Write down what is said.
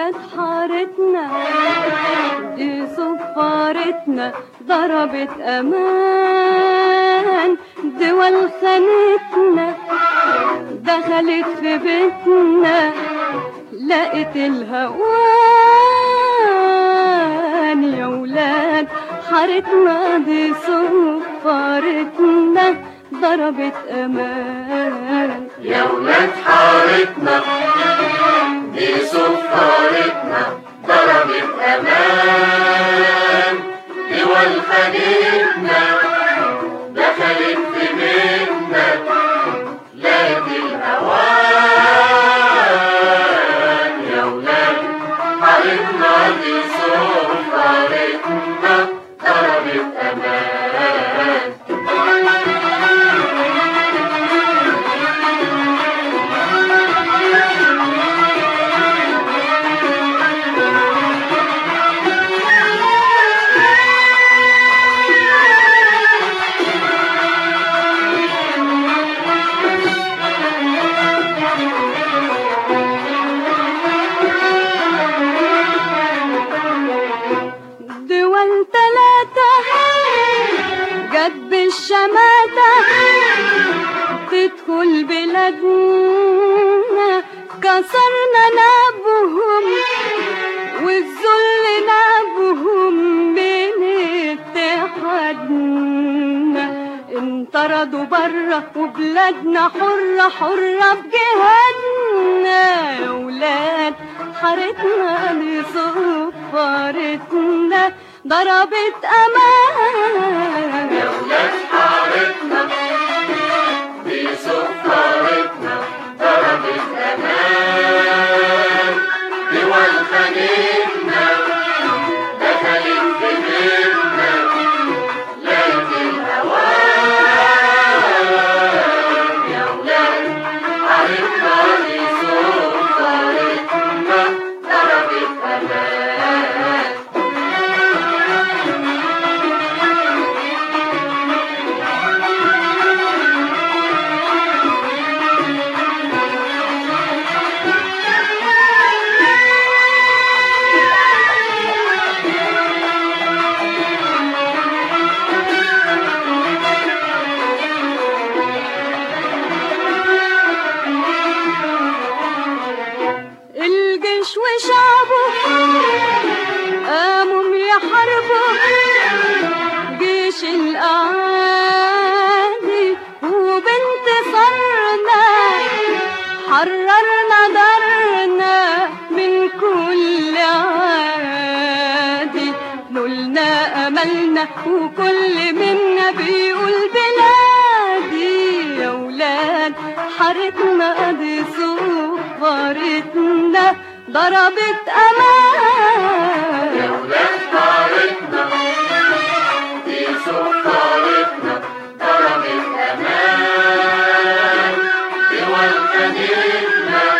ولاد حارتنا دي صفارتنا ضربت امان دول خانتنا دخلت في بيتنا لقت الهوان يا ولاد حارتنا دي صفارتنا ضربت امان يا ولاد حارتنا دي صفارتنا ضربت امان دول خانتنا دخلت في بيتنا لقت الهوان يا ولاد حارتنا دي صفارتنا ضربت امان دول تلاتة جت بالشماتة تدخل بلادنا كسرنا نابهم والذل نابهم بين اتحادنا انطردوا برا وبلادنا حرة حرة بجهادنا يا ولاد حارتنا دي صفارتنا ضربت امان يا ولاد حارتنا دي صفارتنا ضربت امان دول خانتنا دخلت في بيتنا لقت الهوان يا ولاد حارتنا دي صفارتنا ضربت امان الجيش وشعبه قاموا يحاربوا جيش الأعادي وبانتصارنا حررنا دارنا من كل عادي نلنا أملنا وكل منا بيقول بلادي يا ولاد حارتنا دي صفارتنا ضربت يا أمان ولاد حارتنا دي صفارتنا ضربت امان دول خانتنا